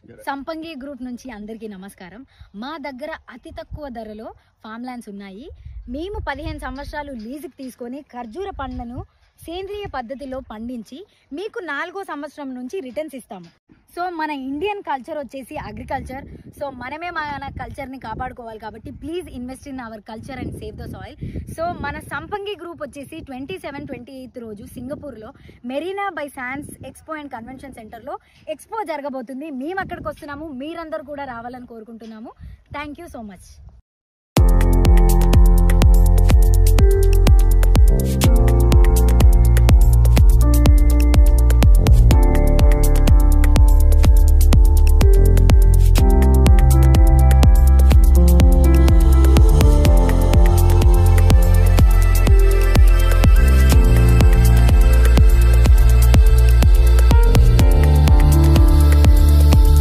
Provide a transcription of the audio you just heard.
సంపంగి గ్రూప్ నుంచి అందరికీ నమస్కారం మా దగ్గర అతి తక్కువ ధరలో ఫామ్ ల్యాండ్స్ ఉన్నాయి మేము పదిహేను సంవత్సరాలు లీజుకి తీసుకొని ఖర్జూర పండ్లను సేంద్రియ పద్ధతిలో పండించి మీకు నాలుగో సంవత్సరం నుంచి రిటర్న్స్ ఇస్తాము సో మన ఇండియన్ కల్చర్ వచ్చేసి అగ్రికల్చర్ సో మనమే మన కల్చర్ని కాపాడుకోవాలి కాబట్టి please invest in our culture and save the soil so మన సంపంగి గ్రూప్ వచ్చేసి ట్వంటీ సెవెన్ ట్వంటీ ఎయిత్ రోజు సింగపూర్లో Marina Bay Sands expo and convention సెంటర్లో ఎక్స్పో జరగబోతుంది మేము అక్కడికి వస్తున్నాము మీరందరూ కూడా రావాలని కోరుకుంటున్నాము థ్యాంక్ యూ సో మచ్